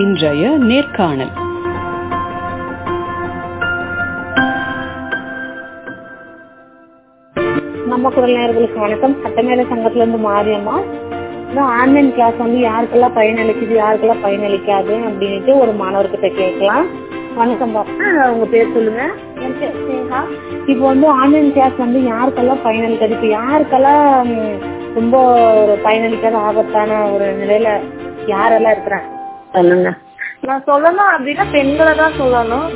இன்றைய நேர்காணல் நம்ம குரல் நேயர்களுக்கு வணக்கம் சட்டமேல சங்கத்துல இருந்து மாரியம்மா இன்னும் ஆன்லைன் கிளாஸ் வந்து யாருக்கெல்லாம் பயனளிக்குது யாருக்கெல்லாம் பயனளிக்காது அப்படின்ட்டு ஒரு மாணவர்கிட்ட கேட்கலாம் வணக்கம் பாப்பா உங்க பேர் சொல்லுங்க என் பேர் ஸ்னேகா இப்போ வந்து ஆன்லைன் கிளாஸ் வந்து யாருக்கெல்லாம் பயனளிக்காது இப்போ யாருக்கெல்லாம் ம், ரொம்ப ஒரு பயனளிக்காத ஆபத்தான ஒரு நிலையில யாரெல்லாம் இருக்கிறாங்க சொல்லுங்க நான் சொல்லணும் அப்படின்னா பெண்களை தான் சொல்லணும்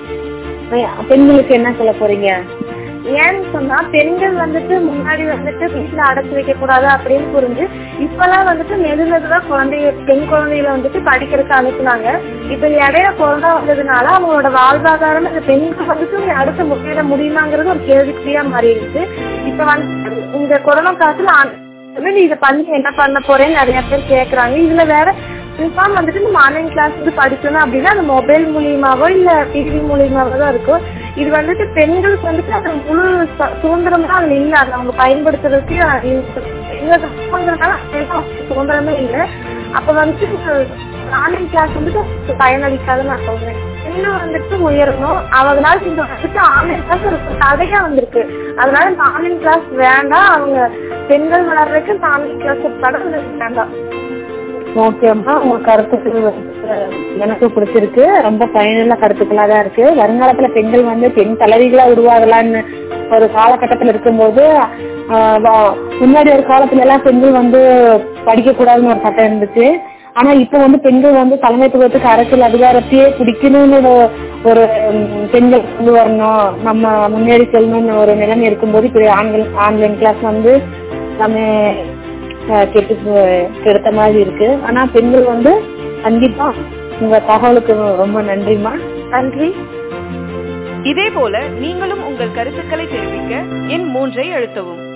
பெண்களுக்கு என்ன சொல்ல போறீங்க ஏன்னு சொன்னா பெண்கள் வந்துட்டு முன்னாடி வந்துட்டு வீட்டுல அடைச்சு வைக்க கூடாது அப்படின்னு புரிஞ்சு இப்பெல்லாம் வந்துட்டு மெது மெதுவா குழந்தைய பெண் குழந்தைகளை வந்துட்டு படிக்கிறதுக்கு அனுப்புனாங்க இப்ப இடையில குழந்தை வந்ததுனால அவங்களோட வாழ்வாதாரம் இந்த பெண்கள் வந்துட்டு அடுத்து முன்னேற முடியுமாங்கிறது ஒரு கேள்விக்குறியா மாறிடுச்சு இப்ப வந்து இந்த கொரோனா காலத்துல ஆண் நீ இதை பண்ணி என்ன பண்ண போறேன்னு நிறைய பேர் கேக்குறாங்க இதுல வேற இன்ஃபார்ம் வந்துட்டு நம்ம ஆன்லைன் கிளாஸ் வந்து படிக்கணும் அப்படின்னா அது மொபைல் மூலியமாவோ இல்ல டிவி மூலியமாவோ தான் இருக்கும் இது வந்துட்டு பெண்களுக்கு வந்துட்டு அது முழு சு- சுதந்திரம் தான் அதுல இல்ல அதை அவங்க பயன்படுத்துறதுக்கு எங்களுக்கு சுதந்திரமே இல்லை அப்ப வந்துட்டு ஆன்லைன் கிளாஸ் வந்துட்டு பயனளிக்காதுன்னு நான் சொல்றேன் இன்னும் வந்துட்டு உயரணும் அவங்களால இந்த வந்துட்டு ஆன்லைன் கிளாஸ் ஒரு தடையா வந்திருக்கு அதனால இந்த ஆன்லைன் கிளாஸ் வேண்டாம் அவங்க பெண்கள் வளர்றதுக்கு இந்த ஆன்லைன் கிளாஸ் தடை வேண்டாம் ஓகேம்மா உங்க கருத்துக்கள் வந்து எனக்கு பிடிச்சிருக்கு ரொம்ப பயனுள்ள கருத்துக்களா தான் இருக்கு வருங்காலத்துல பெண்கள் வந்து பெண் தலைவிகளா உருவாகலான்னு ஒரு காலகட்டத்துல இருக்கும்போது ஆஹ் வ- முன்னாடி ஒரு காலத்துல எல்லாம் பெண்கள் வந்து படிக்க கூடாதுன்னு ஒரு சட்டம் இருந்துச்சு ஆனா இப்ப வந்து பெண்கள் வந்து தலைமைத்துவத்துக்கு அரசியல் அதிகாரத்தையே பிடிக்கணும்னு ஒரு- ஒரு ம், பெண்கள் கொண்டு வரணும் நம்ம முன்னேறி செல்லணும்னு ஒரு நிலைமை இருக்கும்போது இப்படி ஆண்கள் ஆன்லைன் கிளாஸ் வந்து எல்லாமே அஹ் கெட்டு போ- கெடுத்த மாதிரி இருக்கு ஆனா பெண்கள் வந்து கண்டிப்பா உங்க தகவலுக்கு ரொம்ப நன்றிமா நன்றி இதேபோல நீங்களும் உங்கள் கருத்துக்களை தெரிவிக்க எண் மூன்றை அழுத்தவும்